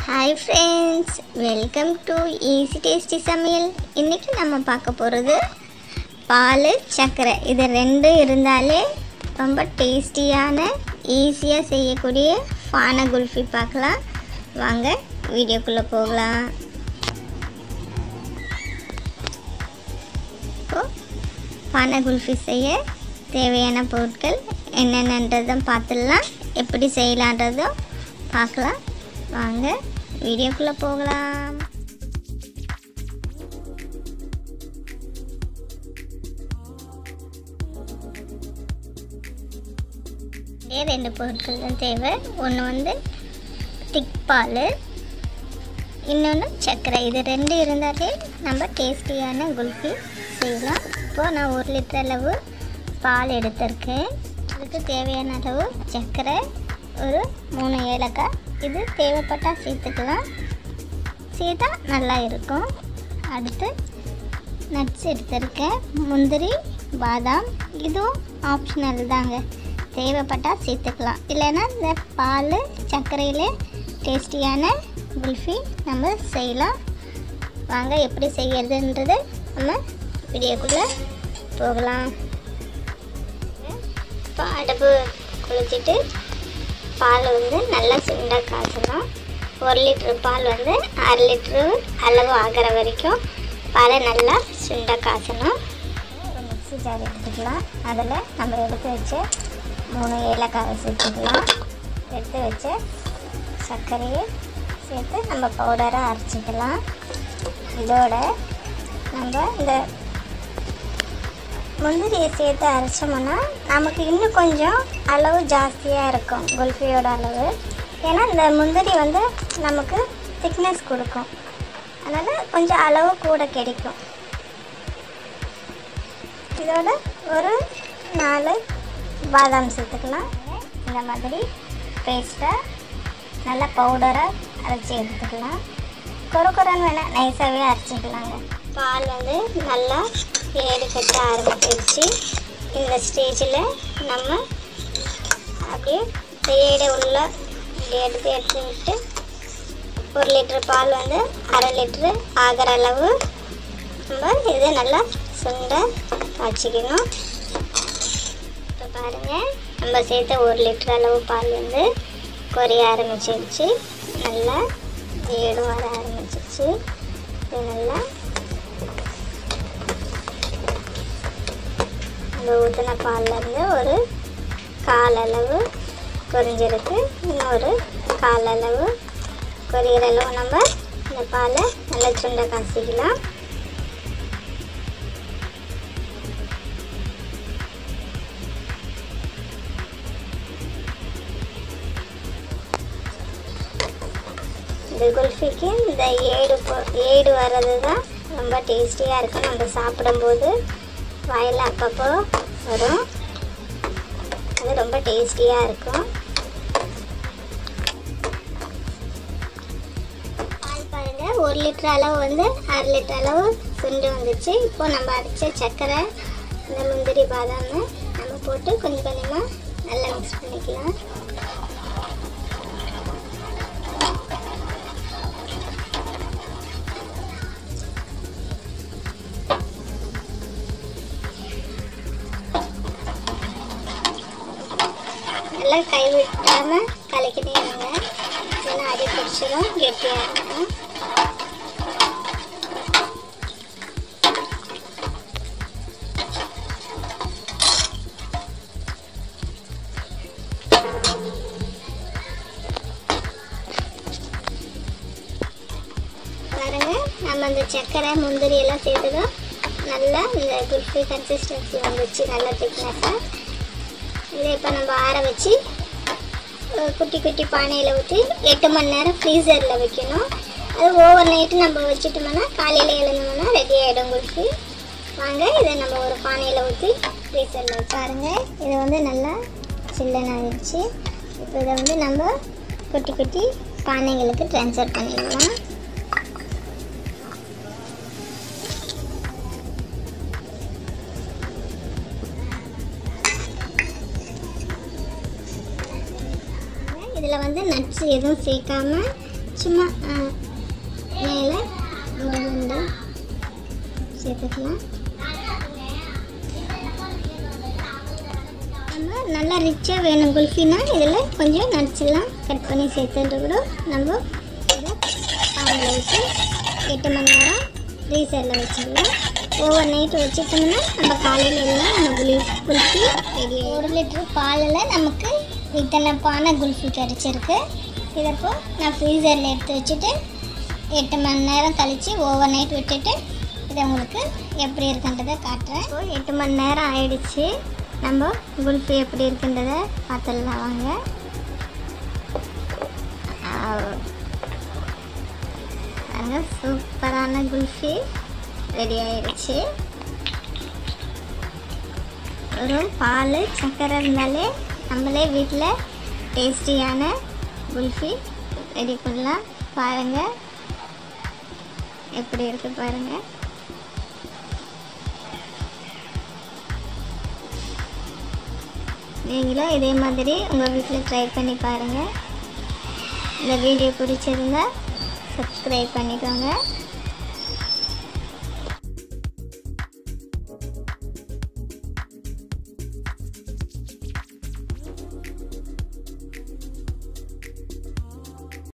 Hi friends welcome to easy tasty சமையல் இன்றைக்கி நம்ம பார்க்க போகிறது பால் சர்க்கரை இது ரெண்டும் இருந்தாலே ரொம்ப டேஸ்டியான ஈஸியாக செய்யக்கூடிய பானை குல்ஃபி பார்க்கலாம் வாங்க வீடியோக்குள்ளே போகலாம் இப்போ பானை குல்ஃபி செய்ய தேவையான பொருட்கள் என்னென்னன்றதும் பார்த்துடலாம் எப்படி செய்யலான்றதும் பார்க்கலாம் வாங்க வீடியோக்குள்ளே போகலாம் இதே ரெண்டு பொருட்கள் தான் தேவை ஒன்று வந்து திக் பால் இன்னொன்று சர்க்கரை இது ரெண்டு இருந்தாலே நம்ம டேஸ்டியான குல்ஃபி செய்யலாம் இப்போது நான் ஒரு லிட்டர் அளவு பால் எடுத்திருக்கேன் இதுக்கு தேவையான அளவு சர்க்கரை ஒரு மூணு ஏலக்காய் இது தேவைப்பட்டால் சேர்த்துக்கலாம் சேர்த்தா நல்லா இருக்கும் அடுத்து நட்ஸ் எடுத்திருக்கேன் முந்திரி பாதாம் இதுவும் ஆப்ஷனல் தாங்க தேவைப்பட்டால் சேர்த்துக்கலாம் இல்லைன்னா இந்த பால் சர்க்கரையில் டேஸ்டியான குல்ஃபி நம்ம செய்யலாம் வாங்க எப்படி செய்யறதுன்றது நம்ம வீடியோக்குள்ளே போகலாம் இப்போ அடுப்பு குளிச்சுட்டு பால் வந்து நல்லா சுண்டை காய்ச்சணும் ஒரு லிட்ரு பால் வந்து அரை லிட்ரு அளவு ஆகிற வரைக்கும் பாலை நல்லா சுண்டை காய்ச்சணும் ஒரு மிக்ஸி ஜார் எடுத்துக்கலாம் அதில் நம்ம எடுத்து வச்ச மூணு ஏலக்காவை சேர்த்துக்கலாம் எடுத்து வச்ச சர்க்கரையை சேர்த்து நம்ம பவுடராக அரைச்சிக்கலாம் இதோட நம்ம இந்த முந்திரியை சேர்த்து அரைச்சோம்னா நமக்கு இன்னும் கொஞ்சம் அளவு ஜாஸ்தியாக இருக்கும் குல்ஃபியோட அளவு ஏன்னா இந்த முந்திரி வந்து நமக்கு திக்னஸ் கொடுக்கும் அதனால் கொஞ்சம் அளவு கூட கிடைக்கும் இதோட ஒரு நாலு பாதாம் சேர்த்துக்கலாம் இந்த மாதிரி பேஸ்ட்டாக நல்லா பவுடராக அரைச்சி எடுத்துக்கலாம் குறை குறைன்னு வேணால் நைஸாகவே அரைச்சிக்கலாங்க பால் வந்து நல்லா ஏடு கட்ட ஆரம்பிச்சிருச்சு இந்த ஸ்டேஜில் நம்ம அப்படியே ஏடை உள்ள இப்படி எடுத்து எடுத்து விட்டு ஒரு லிட்ரு பால் வந்து அரை லிட்ரு ஆகிற அளவு நம்ம இதை நல்லா சுண்ட காய்ச்சிக்கணும் இப்போ பாருங்கள் நம்ம சேர்த்த ஒரு லிட்டர் அளவு பால் வந்து குறைய ஆரம்பிச்சிருச்சு நல்லா ஏடும் வர ஆரம்பிச்சிருச்சு இது நல்லா நம்ம ஊற்றின பால்லேருந்து ஒரு கால் அளவு குறைஞ்சிருக்கு இன்னொரு கால் அளவு குறையிற அளவு நம்ம இந்த பாலை நல்லா சுண்டை காசிக்கலாம் இந்த குல்ஃபிக்கு இந்த ஏடு பொ- ஏடு வர்றது தான் ரொம்ப டேஸ்டியாக இருக்கும் நம்ம சாப்பிடும்போது வாயில் அப்பப்போ வரும் அது ரொம்ப டேஸ்டியாக இருக்கும் பால் பாருங்க ஒரு லிட்டர் அளவு வந்து அரை லிட்டர் அளவு சுண்டு வந்துச்சு இப்போ நம்ம அரைச்ச சர்க்கரை இந்த முந்திரி பாதாம் நம்ம போட்டு கொஞ்சம் கொஞ்சமாக நல்லா மிக்ஸ் பண்ணிக்கலாம் நல்லா கை விட்டாம கலக்கிட்டே இருங்க இல்லைன்னா அடி பிடிச்சிடும் கெட்டியாக இருக்கும் பாருங்க நம்ம அந்த சர்க்கரை முந்திரி எல்லாம் சேர்த்துதான் நல்லா இந்த குல்ஃபி கன்சிஸ்டன்சி வந்துச்சு நல்லா திக்னஸாக இதை இப்போ நம்ம ஆற வச்சு அஹ், குட்டி குட்டி பானையில் ஊற்றி எட்டு மணி நேரம் ஃப்ரீசரில் வைக்கணும் அது ஓவர் நைட்டு நம்ம வச்சுட்டோம்னா காலையில் எழுந்தோம்னா ரெடி ஆகிடும் குல்ஃபி வாங்க இதை நம்ம ஒரு பானையில் ஊற்றி ஃப்ரீசரில் பாருங்க இது வந்து நல்லா சில்லுன்னு ஆயிடுச்சு இப்போ இதை வந்து நம்ம குட்டி குட்டி பானைகளுக்கு ட்ரான்ஸ்ஃபர் பண்ணிடலாம் இதில் வந்து நட்ஸ் எதுவும் சேர்க்காம சும்மா ஆ, மேலே ஒரு ரெண்டு சேர்த்துக்கலாம் நம்ம நல்லா ரிச்சாக வேணும் குல்ஃபினா இதில் கொஞ்சம் நட்ஸ்லாம் கட் பண்ணி சேர்த்துட்டு கூட நம்ம இதை பாலில் வச்சு எட்டு மணி நேரம் ஃப்ரீசரில் வச்சுக்கலாம் ஓவர் நைட்டு வச்சுட்டோம்னா நம்ம காலையில் எல்லாம் நம்ம குலி குல்ஃபி ரெடி ஒரு லிட்டர் பாலில் நமக்கு இத்தனை பானை குல்ஃபி கிடச்சிருக்கு இதப்போ நான் ஃப்ரீசரில் எடுத்து வச்சுட்டு எட்டு மணி நேரம் கழித்து ஓவர் நைட் விட்டுட்டு இதை உங்களுக்கு எப்படி இருக்குன்றதை காட்டுறேன் இப்போ எட்டு மணி நேரம் ஆயிடுச்சு நம்ம குல்ஃபி எப்படி இருக்குன்றதை பார்த்துடலாம் வாங்க ஆவ். பாருங்க சூப்பரான குல்ஃபி ரெடி ஆயிடுச்சு ஒரு பால் சர்க்கரை இருந்தாலே நம்மளே வீட்டில் டேஸ்டியான குல்ஃபி ரெடி பண்ணலாம் பாருங்கள் எப்படி இருக்கு பாருங்கள் நீங்களும் இதே மாதிரி உங்கள் வீட்டில் ட்ரை பண்ணி பாருங்கள் இந்த வீடியோ பிடிச்சிருந்தா சப்ஸ்கிரைப் பண்ணிக்கோங்க